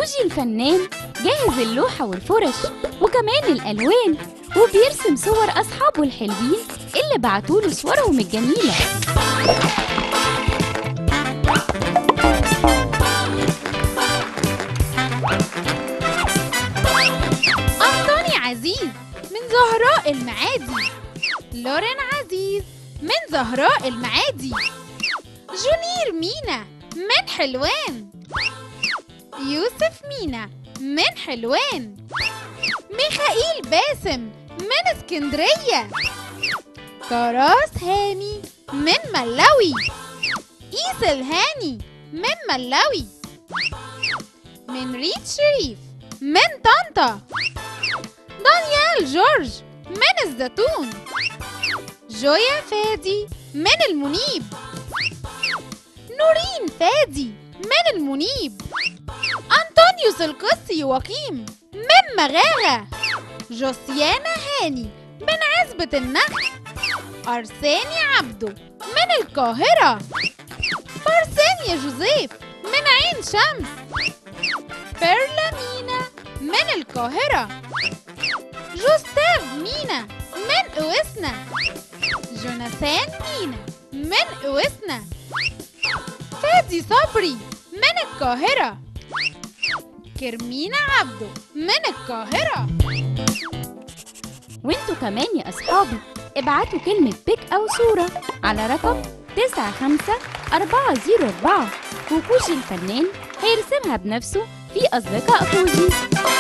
كوجي الفنان جاهز اللوحة والفرش وكمان الألوان وبيرسم صور أصحابه الحلوين اللي بعتوله صورهم الجميلة أنطوني عزيز من زهراء المعادي لورين عزيز من زهراء المعادي جونير مينا من حلوان يوسف مينا من حلوان ميخائيل باسم من اسكندرية كراس هاني من ملاوي إيس الهاني من ملاوي من ريت شريف من طنطا دانيال جورج من الزيتون جويا فادي من المنيب نورين فادي من المنيب أنطونيوس القسي وكيم من مغاغة جوسيانا هاني من عزبة النخل أرساني عبده من القاهرة بارسانيا جوزيف من عين شمس بيرلا مينا من القاهرة جوستاف مينا من أوسنا جوناثان مينا من أوسنا فادي صبري من القاهرة كرمينا عبده من القاهرة وانتوا كمان يا أصحابي ابعتوا كلمة بيك أو صورة على رقم 95404 وكوجي الفنان هيرسمها بنفسه في أصدقاء كوجي